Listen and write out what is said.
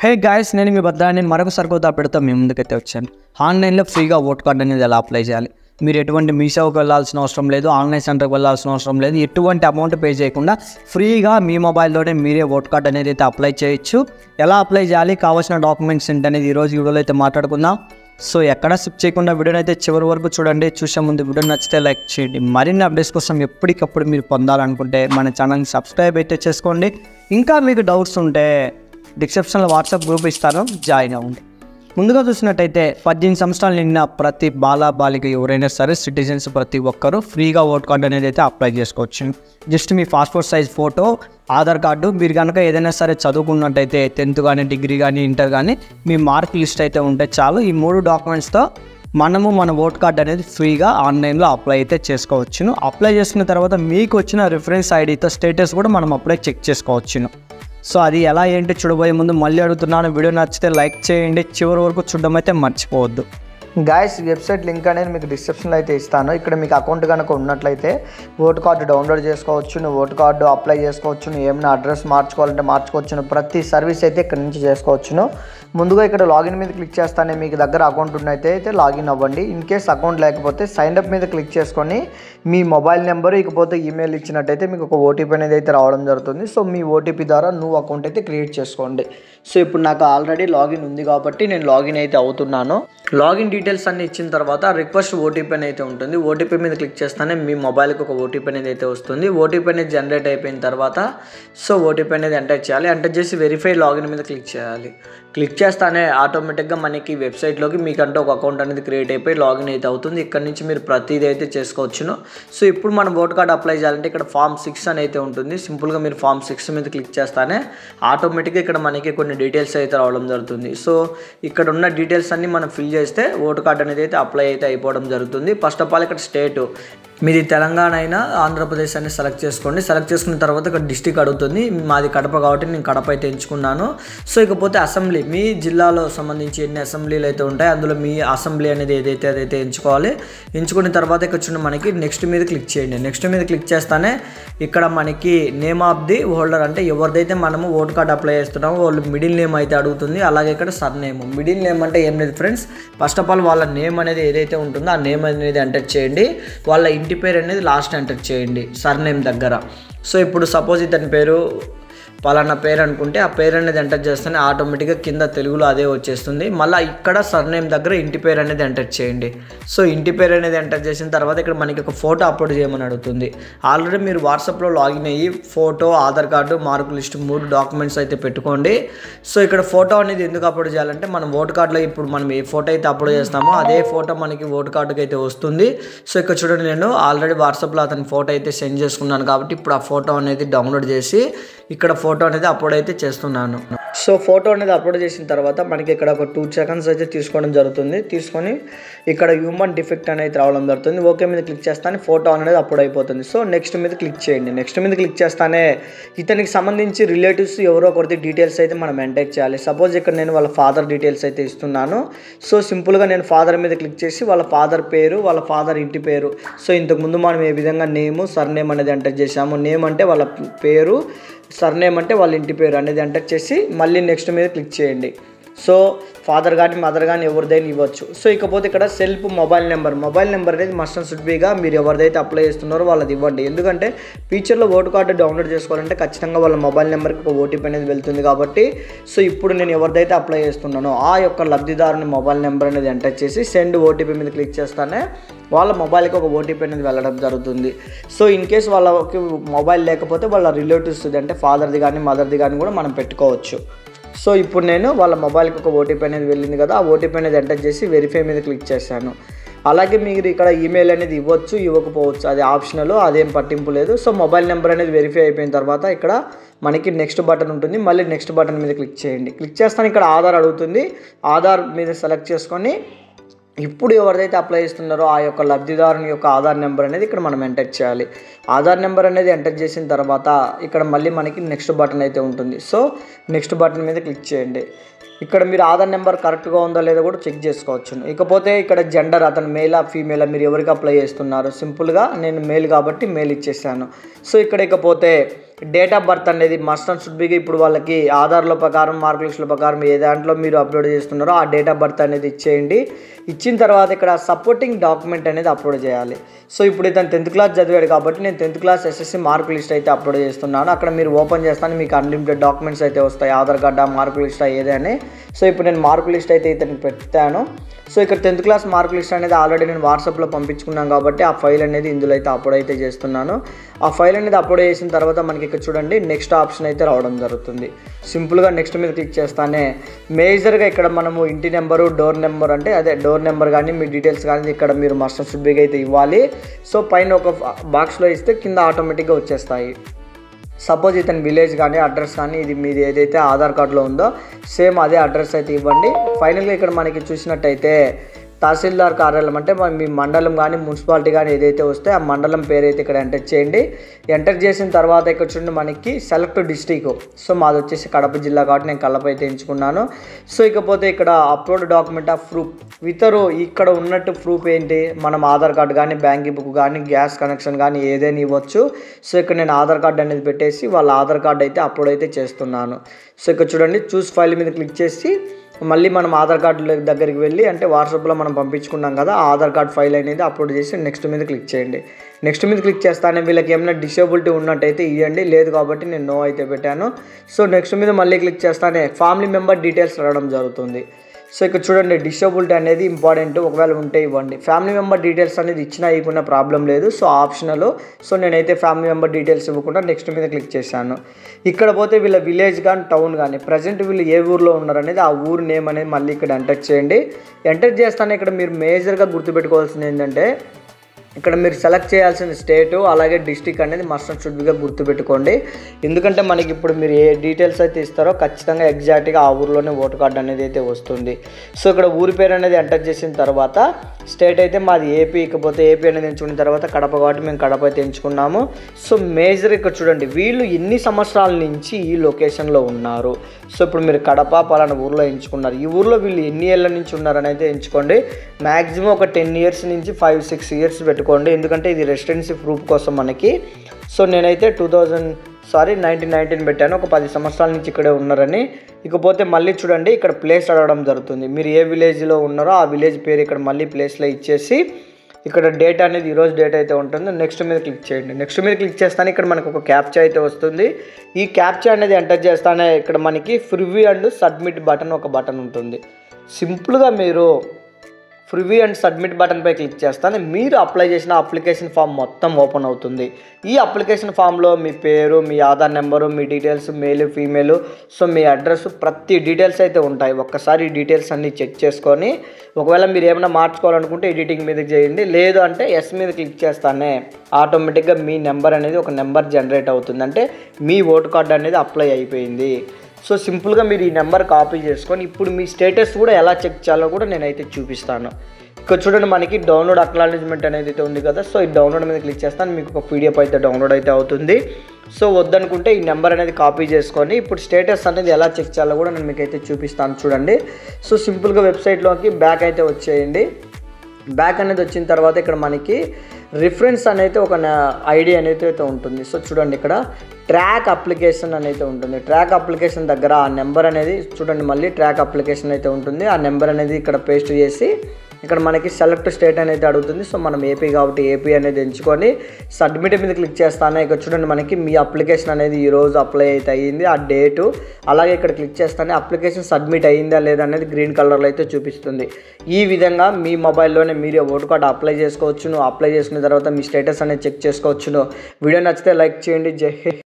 hey guys నేను మీ భద్రాన్ని మరొకసారి కొత్త పెడతా మీ ముందుకైతే వచ్చాను ఆన్లైన్లో ఫ్రీగా ఓట్ కార్డ్ అనేది ఎలా అప్లై చేయాలి మీరు ఎటువంటి మీసేవకు వెళ్ళాల్సిన అవసరం లేదు ఆన్లైన్ సెంటర్కి వెళ్ళాల్సిన అవసరం లేదు ఎటువంటి అమౌంట్ పే చేయకుండా ఫ్రీగా మీ మొబైల్లోనే మీరే ఓట్ కార్డ్ అనేది అయితే అప్లై చేయొచ్చు ఎలా అప్లై చేయాలి కావాల్సిన డాక్యుమెంట్స్ ఏంటి అనేది ఈరోజు వీడియోలో అయితే మాట్లాడుకుందాం సో ఎక్కడ స్కిప్ చేయకుండా వీడియోని అయితే చివరి వరకు చూడండి చూసే ముందు వీడియో నచ్చితే లైక్ చేయండి మరిన్ని అప్డేట్స్ కోసం ఎప్పటికప్పుడు మీరు పొందాలనుకుంటే మన ఛానల్ని సబ్స్క్రైబ్ అయితే చేసుకోండి ఇంకా మీకు డౌట్స్ ఉంటే డిస్క్రిప్షన్లో వాట్సాప్ గ్రూప్ ఇస్తాను జాయిన్ అవ్వండి ముందుగా చూసినట్టయితే పద్దెనిమిది సంవత్సరాలు నిండిన ప్రతి బాల బాలిక ఎవరైనా సరే సిటిజన్స్ ప్రతి ఒక్కరూ ఫ్రీగా ఓట్ కార్డు అనేది అయితే అప్లై చేసుకోవచ్చు జస్ట్ మీ passport size photo Aadhaar card మీరు కనుక ఏదైనా సరే చదువుకున్నట్టయితే టెన్త్ కానీ డిగ్రీ కానీ ఇంటర్ కానీ మీ మార్క్ లిస్ట్ అయితే ఉంటే చాలు ఈ మూడు డాక్యుమెంట్స్తో మనము మన ఓట్ కార్డ్ అనేది ఫ్రీగా ఆన్లైన్లో అప్లై అయితే చేసుకోవచ్చును అప్లై చేసుకున్న తర్వాత మీకు వచ్చిన రిఫరెన్స్ ఐడితో స్టేటస్ కూడా మనం అప్పుడే చెక్ చేసుకోవచ్చును సో అది ఎలా ఏంటి చూడబోయే ముందు మళ్ళీ అడుగుతున్నాను వీడియో నచ్చితే లైక్ చేయండి చివరి వరకు చూడడం అయితే మర్చిపోవద్దు గాయస్ వెబ్సైట్ లింక్ అనేది మీకు డిస్క్రిప్షన్లో అయితే ఇస్తాను ఇక్కడ మీకు అకౌంట్ కనుక ఉన్నట్లయితే ఓటు కార్డు డౌన్లోడ్ చేసుకోవచ్చు నువ్వు ఓటు కార్డు అప్లై చేసుకోవచ్చు నువ్వు ఏమైనా అడ్రస్ మార్చుకోవాలంటే మార్చుకోవచ్చు నువ్వు ప్రతి సర్వీస్ అయితే ఇక్కడ నుంచి చేసుకోవచ్చును ముందుగా ఇక్కడ లాగిన్ మీద క్లిక్ చేస్తానే మీకు దగ్గర అకౌంట్ ఉన్నైతే అయితే లాగిన్ అవ్వండి ఇన్ కేస్ అకౌంట్ లేకపోతే సైన్ అప్ మీద క్లిక్ చేసుకొని మీ మొబైల్ నెంబర్ ఇకపోతే ఈమెయిల్ ఇచ్చినట్టయితే మీకు ఒక ఓటీపీ అనేది అయితే రావడం జరుగుతుంది సో మీ ఓటీపీ ద్వారా నువ్వు అకౌంట్ అయితే క్రియేట్ చేసుకోండి సో ఇప్పుడు నాకు ఆల్రెడీ లాగిన్ ఉంది కాబట్టి నేను లాగిన్ అయితే అవుతున్నాను లాగిన్ డీటెయిల్స్ అన్ని ఇచ్చిన తర్వాత రిక్వెస్ట్ ఓటీపీ అని అయితే ఉంటుంది ఓటీపీ మీద క్లిక్ చేస్తానే మీ మొబైల్కి ఒక ఓటీపీ అనేది అయితే వస్తుంది ఓటీపీ అనేది జనరేట్ అయిపోయిన తర్వాత సో ఓటీపీ అనేది ఎంటర్ చేయాలి ఎంటర్ చేసి వెరిఫై లాగిన్ మీద క్లిక్ చేయాలి క్లిక్ చేస్తానే ఆటోమేటిక్గా మనకి వెబ్సైట్లోకి మీకంటే ఒక అకౌంట్ అనేది క్రియేట్ అయిపోయి లాగిన్ అయితే అవుతుంది ఇక్కడ నుంచి మీరు ప్రతిదీ అయితే చేసుకోవచ్చును సో ఇప్పుడు మనం ఓట్ కార్డ్ అప్లై చేయాలంటే ఇక్కడ ఫామ్ సిక్స్ అని అయితే ఉంటుంది సింపుల్గా మీరు ఫామ్ సిక్స్ మీద క్లిక్ చేస్తానే ఆటోమేటిక్గా ఇక్కడ మనకి కొన్ని డీటెయిల్స్ అయితే రావడం జరుగుతుంది సో ఇక్కడ ఉన్న డీటెయిల్స్ అన్ని మనం ఫిల్ చేస్తే ఓటు కార్డ్ అనేది అయితే అప్లై అయితే అయిపోవడం జరుగుతుంది ఫస్ట్ ఆఫ్ ఆల్ ఇక్కడ స్టేట్ మీది తెలంగాణ అయినా ఆంధ్రప్రదేశ్ అని సెలెక్ట్ చేసుకోండి సెలెక్ట్ చేసుకున్న తర్వాత ఇక్కడ డిస్టిక్ అడుగుతుంది మాది కడప కాబట్టి నేను కడప అయితే ఎంచుకున్నాను సో ఇకపోతే అసెంబ్లీ మీ జిల్లాలో సంబంధించి ఎన్ని అసెంబ్లీలు అయితే ఉంటాయి అందులో మీ అసెంబ్లీ అనేది ఏదైతే అదైతే ఎంచుకోవాలి ఎంచుకున్న తర్వాత ఇక్కడ చూడండి మనకి నెక్స్ట్ మీద క్లిక్ చేయండి నెక్స్ట్ మీద క్లిక్ చేస్తానే ఇక్కడ మనకి నేమ్ ఆఫ్ ది హోల్డర్ అంటే ఎవరిదైతే మనము ఓటు కార్డ్ అప్లై చేస్తున్నామో వాళ్ళు మిడిల్ నేమ్ అయితే అడుగుతుంది అలాగే ఇక్కడ సర్ నేమ్ మిడిల్ నేమ్ అంటే ఏం లేదు ఫ్రెండ్స్ ఫస్ట్ ఆఫ్ ఆల్ వాళ్ళ నేమ్ అనేది ఏదైతే ఉంటుందో ఆ నేమ్ అనేది ఎంటర్ చేయండి వాళ్ళ ఇంటి పేరు అనేది లాస్ట్ ఎంటర్ చేయండి సర్ నేమ్ దగ్గర సో ఇప్పుడు సపోజ్ ఇతని పేరు పలానా పేరు అనుకుంటే ఆ పేరు అనేది ఎంటర్ చేస్తేనే ఆటోమేటిక్గా కింద తెలుగులో అదే వచ్చేస్తుంది మళ్ళీ ఇక్కడ సర్నేమ్ దగ్గర ఇంటి పేరు అనేది ఎంటర్ చేయండి సో ఇంటి పేరు అనేది ఎంటర్ చేసిన తర్వాత ఇక్కడ మనకి ఒక ఫోటో అప్లోడ్ చేయమని అడుగుతుంది ఆల్రెడీ మీరు వాట్సాప్లో లాగిన్ అయ్యి photo Aadhaar card mark list మూడు డాక్యుమెంట్స్ అయితే పెట్టుకోండి సో ఇక్కడ ఫోటో అనేది ఎందుకు అప్లోడ్ చేయాలంటే మనం ఓటు కార్డులో ఇప్పుడు మనం ఏ ఫోటో అయితే అప్లోడ్ చేస్తామో అదే ఫోటో మనకి ఓటు కార్డుకి అయితే వస్తుంది సో ఇక్కడ చూడండి నేను ఆల్రెడీ వాట్సాప్లో అతని ఫోటో అయితే సెండ్ చేసుకున్నాను కాబట్టి ఇప్పుడు ఆ ఫోటో అనేది డౌన్లోడ్ చేసి ఇక్కడ ఫోటో అనేది అప్లోడ్ అయితే చేస్తున్నాను సో ఫోటో అనేది అప్లోడ్ చేసిన తర్వాత మనకి ఇక్కడ ఒక టూ సెకండ్స్ అయితే తీసుకోవడం జరుగుతుంది తీసుకొని ఇక్కడ హ్యూమన్ డిఫెక్ట్ అనేది రావడం జరుగుతుంది ఓకే మీద క్లిక్ చేస్తానే ఫోటో అనేది అప్లోడ్ అయిపోతుంది సో నెక్స్ట్ మీద క్లిక్ చేయండి నెక్స్ట్ మీద క్లిక్ చేస్తానే ఇతనికి సంబంధించి రిలేటివ్స్ ఎవరో ఒకరిది డీటెయిల్స్ అయితే మనం ఎంటర్ చేయాలి సపోజ్ ఇక్కడ నేను వాళ్ళ ఫాదర్ డీటెయిల్స్ అయితే ఇస్తున్నాను సో సింపుల్గా నేను ఫాదర్ మీద క్లిక్ చేసి వాళ్ళ ఫాదర్ పేరు వాళ్ళ ఫాదర్ ఇంటి పేరు సో ఇంతకుముందు మనం ఏ విధంగా నేము సర్ నేమ్ అనేది ఎంటర్ చేసాము నేమ్ అంటే వాళ్ళ పేరు సర్నేమ్ అంటే వాళ్ళ ఇంటి పేరు అనేది ఎంటర్ చేసి మళ్ళీ నెక్స్ట్ మీద క్లిక్ చేయండి సో ఫాదర్ కానీ మదర్ కానీ ఎవరిదైనా ఇవ్వచ్చు సో ఇకపోతే ఇక్కడ self mobile number mobile number అనేది మస్ట్ అండ్ షుడ్ బీగా మీరు ఎవరిదైతే అప్లై చేస్తున్నారో వాళ్ళది ఇవ్వండి ఎందుకంటే ఫ్యూచర్లో ఓటు కార్డు డౌన్లోడ్ చేసుకోవాలంటే ఖచ్చితంగా వాళ్ళ మొబైల్ నెంబర్కి ఒక ఓటీపీ అనేది వెళ్తుంది కాబట్టి సో ఇప్పుడు నేను ఎవరిదైతే అప్లై చేస్తున్నానో ఆ యొక్క లబ్ధిదారుని మొబైల్ నెంబర్ అనేది ఎంటర్ చేసి సెండ్ ఓటీపీ మీద క్లిక్ చేస్తానే వాళ్ళ మొబైల్కి ఒక ఓటీపీ అనేది వెళ్ళడం జరుగుతుంది సో ఇన్ కేస్ వాళ్ళకి మొబైల్ లేకపోతే వాళ్ళ రిలేటివ్స్ అంటే ఫాదర్ది కానీ మదర్ది కానీ కూడా మనం పెట్టుకోవచ్చు సో ఇప్పుడు నేను వాళ్ళ మొబైల్కి ఒక ఓటీపీ అనేది వెళ్ళింది కదా ఆ ఓటీపీ అనేది ఎంటర్ చేసి వెరిఫై మీద క్లిక్ చేశాను అలాగే మీరు ఇక్కడ ఈమెయిల్ అనేది ఇవ్వచ్చు ఇవ్వకపోవచ్చు అది ఆప్షనల్ అదేం పట్టింపు లేదు సో మొబైల్ నెంబర్ అనేది వెరిఫై అయిపోయిన తర్వాత ఇక్కడ మనకి నెక్స్ట్ బటన్ ఉంటుంది మళ్ళీ నెక్స్ట్ బటన్ మీద క్లిక్ చేయండి క్లిక్ చేస్తాను ఇక్కడ ఆధార్ అడుగుతుంది ఆధార్ మీద సెలెక్ట్ చేసుకొని ఇప్పుడు ఎవరిదైతే అప్లై చేస్తున్నారో ఆ యొక్క లబ్ధిదారుని యొక్క ఆధార్ నెంబర్ అనేది ఇక్కడ మనం ఎంటర్ చేయాలి ఆధార్ నెంబర్ అనేది ఎంటర్ చేసిన తర్వాత ఇక్కడ మళ్ళీ మనకి నెక్స్ట్ బటన్ అయితే ఉంటుంది సో నెక్స్ట్ బటన్ మీద క్లిక్ చేయండి ఇక్కడ మీరు ఆధార్ నెంబర్ కరెక్ట్గా ఉందో లేదో కూడా చెక్ చేసుకోవచ్చు ఇకపోతే ఇక్కడ జెండర్ అతను మేలా ఫీమేలా మీరు ఎవరికి అప్లై చేస్తున్నారు సింపుల్గా నేను మేల్ కాబట్టి మేల్ ఇచ్చేసాను సో ఇక్కడ ఇకపోతే డేట్ ఆఫ్ బర్త్ అనేది మస్ట్ అండ్ షుడ్ బిగా ఇప్పుడు వాళ్ళకి ఆధార్ల ప్రకారం మార్క్ లిస్టుల ప్రకారం ఏ దాంట్లో మీరు అప్లోడ్ చేస్తున్నారో ఆ డేట్ ఆఫ్ బర్త్ అనేది ఇచ్చేయండి ఇచ్చిన తర్వాత ఇక్కడ సపోర్టింగ్ డాక్యుమెంట్ అనేది అప్లోడ్ చేయాలి సో ఇప్పుడు ఇతను టెన్త్ క్లాస్ చదివాడు కాబట్టి నేను tenth class SSC mark list అయితే అప్లోడ్ చేస్తున్నాను అక్కడ మీరు ఓపెన్ చేస్తాను మీకు అన్లిమిటెడ్ డాక్యుమెంట్స్ అయితే వస్తాయి ఆధార్ కార్డా మార్క్ లిస్ట్ ఏదని సో ఇప్పుడు నేను మార్క్ లిస్ట్ అయితే ఇతనికి పెట్టాను సో ఇక్కడ టెన్త్ క్లాస్ మార్క్ లిస్ట్ అనేది ఆల్రెడీ నేను వాట్సాప్లో పంపించుకున్నాను కాబట్టి ఆ ఫైల్ అనేది ఇందులో అయితే అప్లోడ్ అయితే చేస్తున్నాను ఆ ఫైల్ అనేది అప్లోడ్ చేసిన తర్వాత మనకి ఇక్కడ చూడండి నెక్స్ట్ ఆప్షన్ అయితే రావడం జరుగుతుంది సింపుల్గా నెక్స్ట్ మీద క్లిక్ చేస్తానే మేజర్గా ఇక్కడ మనము ఇంటి నెంబరు డోర్ నెంబర్ అంటే అదే డోర్ నెంబర్ కానీ మీ డీటెయిల్స్ కానీ ఇక్కడ మీరు మస్ట్ షుడ్ అయితే ఇవ్వాలి సో పైన ఒక బాక్స్లో ఇస్తే కింద ఆటోమేటిక్గా వచ్చేస్తాయి సపోజ్ ఇతని విలేజ్ కానీ అడ్రస్ కానీ ఇది మీది ఏదైతే ఆధార్ కార్డులో ఉందో సేమ్ అదే అడ్రస్ అయితే ఇవ్వండి ఫైనల్గా ఇక్కడ మనకి చూసినట్టయితే తహసీల్దార్ కార్యాలయం అంటే మన మీ మండలం కానీ మున్సిపాలిటీ కానీ ఏదైతే వస్తే ఆ మండలం పేరు అయితే ఇక్కడ ఎంటర్ చేయండి ఎంటర్ చేసిన తర్వాత ఇక్కడ చూడండి మనకి సెలెక్ట్ డిస్టిక్ సో మాది వచ్చేసి కడప జిల్లా కాబట్టి నేను కడప అయితే ఎంచుకున్నాను సో ఇకపోతే ఇక్కడ అప్లోడ్ డాక్యుమెంట్ ఆఫ్ ప్రూఫ్ ఇతరు ఇక్కడ ఉన్నట్టు ప్రూఫ్ ఏంటి మనం ఆధార్ కార్డు కానీ బ్యాంక్ బుక్ కానీ గ్యాస్ కనెక్షన్ కానీ ఏదైనా ఇవ్వచ్చు సో ఇక్కడ నేను ఆధార్ కార్డు అనేది పెట్టేసి వాళ్ళ ఆధార్ కార్డు అయితే అప్లోడ్ అయితే చేస్తున్నాను సో ఇక్కడ చూడండి చూస్ ఫైల్ మీద క్లిక్ చేసి మళ్ళీ మనం ఆధార్ కార్డు దగ్గరికి వెళ్ళి అంటే వాట్సాప్లో మనం పంపించుకున్నాం కదా ఆ ఆధార్ కార్డ్ ఫైల్ అనేది అప్లోడ్ చేసి నెక్స్ట్ మీద క్లిక్ చేయండి నెక్స్ట్ మీద క్లిక్ చేస్తానే వీళ్ళకి ఏమైనా డిసేబిలిటీ ఉన్నట్టయితే ఇవ్వండి లేదు కాబట్టి నేను నో అయితే పెట్టాను సో నెక్స్ట్ మీద మళ్ళీ క్లిక్ చేస్తానే ఫ్యామిలీ మెంబర్ డీటెయిల్స్ రావడం జరుగుతుంది సో ఇక్కడ చూడండి డిసేబిలిటీ అనేది ఇంపార్టెంట్ ఒకవేళ ఉంటే ఇవ్వండి ఫ్యామిలీ మెంబర్ డీటెయిల్స్ అనేది ఇచ్చినా ఇవ్వకుండా ప్రాబ్లం లేదు సో ఆప్షనల్ సో నేనైతే ఫ్యామిలీ మెంబర్ డీటెయిల్స్ ఇవ్వకుండా నెక్స్ట్ మీద క్లిక్ చేశాను ఇక్కడ పోతే వీళ్ళ విలేజ్ కానీ టౌన్ కానీ ప్రజెంట్ వీళ్ళు ఏ ఊర్లో ఉన్నారనేది ఆ ఊరు నేమ్ అనేది మళ్ళీ ఇక్కడ ఎంటర్ చేయండి ఎంటర్ చేస్తానే ఇక్కడ మీరు మేజర్గా గుర్తుపెట్టుకోవాల్సింది ఏంటంటే ఇక్కడ మీరు సెలెక్ట్ చేయాల్సిన స్టేటు అలాగే డిస్టిక్ అనేది మస్ట్ అండ్ షుడ్గా గుర్తుపెట్టుకోండి ఎందుకంటే మనకి ఇప్పుడు మీరు ఏ డీటెయిల్స్ అయితే ఇస్తారో ఖచ్చితంగా ఎగ్జాక్ట్గా ఆ ఊర్లోనే ఓటర్ కార్డు అనేది అయితే వస్తుంది సో ఇక్కడ ఊరి పేరు అనేది ఎంటర్ చేసిన తర్వాత స్టేట్ అయితే మాది ఏపీ ఇకపోతే ఏపీ అనేది ఎంచుకున్న తర్వాత కడప కాబట్టి మేము కడప అయితే ఎంచుకున్నాము సో మేజర్ ఇక్కడ చూడండి వీళ్ళు ఎన్ని సంవత్సరాల నుంచి ఈ లొకేషన్లో ఉన్నారు సో ఇప్పుడు మీరు కడప పలానా ఊర్లో ఎంచుకున్నారు ఈ ఊర్లో వీళ్ళు ఎన్ని ఏళ్ళ నుంచి ఉన్నారని అయితే ఎంచుకోండి మ్యాక్సిమం ఒక టెన్ ఇయర్స్ నుంచి ఫైవ్ సిక్స్ ఇయర్స్ పెట్టుకోండి ఎందుకంటే ఇది రెసిడెన్సీ ప్రూఫ్ కోసం మనకి సో నేనైతే two thousand sorry nineteen nineteen పెట్టాను ఒక పది సంవత్సరాల నుంచి ఇక్కడే ఉన్నారని ఇకపోతే మళ్ళీ చూడండి ఇక్కడ ప్లేస్ అడగడం జరుగుతుంది మీరు ఏ విలేజ్లో ఉన్నారో ఆ విలేజ్ పేరు ఇక్కడ మళ్ళీ ప్లేస్లో ఇచ్చేసి ఇక్కడ డేట్ అనేది ఈరోజు డేట్ అయితే ఉంటుంది నెక్స్ట్ మీద క్లిక్ చేయండి నెక్స్ట్ మీద క్లిక్ చేస్తానే ఇక్కడ మనకు ఒక క్యాప్చా అయితే వస్తుంది ఈ క్యాప్చా అనేది ఎంటర్ చేస్తానే ఇక్కడ మనకి ప్రివ్యూ అండ్ సబ్మిట్ బటన్ ఒక బటన్ ఉంటుంది సింపుల్గా మీరు ప్రివ్యూ అండ్ సబ్మిట్ బటన్పై క్లిక్ చేస్తానే మీరు అప్లై చేసిన అప్లికేషన్ ఫామ్ మొత్తం ఓపెన్ అవుతుంది ఈ అప్లికేషన్ ఫామ్లో మీ పేరు మీ ఆధార్ నెంబరు మీ డీటెయిల్స్ మేల్ ఫీమేల్ సో మీ అడ్రస్ ప్రతి డీటెయిల్స్ అయితే ఉంటాయి ఒక్కసారి ఈ డీటెయిల్స్ అన్నీ చెక్ చేసుకొని ఒకవేళ మీరు ఏమైనా మార్చుకోవాలనుకుంటే ఎడిటింగ్ మీద చేయండి లేదు అంటే ఎస్ మీద క్లిక్ చేస్తానే ఆటోమేటిక్గా మీ నెంబర్ అనేది ఒక నెంబర్ జనరేట్ అవుతుంది అంటే మీ ఓటు కార్డు అనేది అప్లై అయిపోయింది సో సింపుల్గా మీరు ఈ నెంబర్ కాపీ చేసుకొని ఇప్పుడు మీ స్టేటస్ కూడా ఎలా చెక్ చేయాలో కూడా నేనైతే చూపిస్తాను ఇక్కడ చూడండి మనకి డౌన్లోడ్ అక్నాలజ్మెంట్ అనేది అయితే ఉంది కదా సో ఈ డౌన్లోడ్ మీద క్లిక్ చేస్తాను మీకు ఒక పీడిఎఫ్ అయితే డౌన్లోడ్ అయితే అవుతుంది సో వద్దనుకుంటే ఈ నెంబర్ అనేది కాపీ చేసుకొని ఇప్పుడు స్టేటస్ అనేది ఎలా చెక్ చేయాలో కూడా నేను మీకు అయితే చూపిస్తాను చూడండి సో సింపుల్గా వెబ్సైట్లోకి బ్యాక్ అయితే వచ్చేయండి బ్యాక్ అనేది వచ్చిన తర్వాత ఇక్కడ మనకి రిఫరెన్స్ అనేది ఒక ఐడి అనేది అయితే ఉంటుంది సో చూడండి ఇక్కడ ట్రాక్ అప్లికేషన్ అనేది ఉంటుంది ట్రాక్ అప్లికేషన్ దగ్గర ఆ నెంబర్ అనేది చూడండి మళ్ళీ ట్రాక్ అప్లికేషన్ అయితే ఉంటుంది ఆ నెంబర్ అనేది ఇక్కడ పేస్ట్ చేసి ఇక్కడ మనకి సెలెక్ట్ స్టేట్ అనేది అడుగుతుంది సో మనం ఏపీ కాబట్టి ఏపీ అనేది ఎంచుకొని సబ్మిట్ మీద క్లిక్ చేస్తానే ఇక్కడ చూడండి మనకి మీ అప్లికేషన్ అనేది ఈ రోజు అప్లై అయితే అయ్యింది ఆ డేటు అలాగే ఇక్కడ క్లిక్ చేస్తానే అప్లికేషన్ సబ్మిట్ అయ్యిందా లేదా అనేది గ్రీన్ కలర్లో అయితే చూపిస్తుంది ఈ విధంగా మీ మొబైల్లోనే మీరే ఓటు కార్డు అప్లై చేసుకోవచ్చును అప్లై చేసుకున్న తర్వాత మీ స్టేటస్ అనేది చెక్ చేసుకోవచ్చును వీడియో నచ్చితే లైక్ చేయండి జై హింద్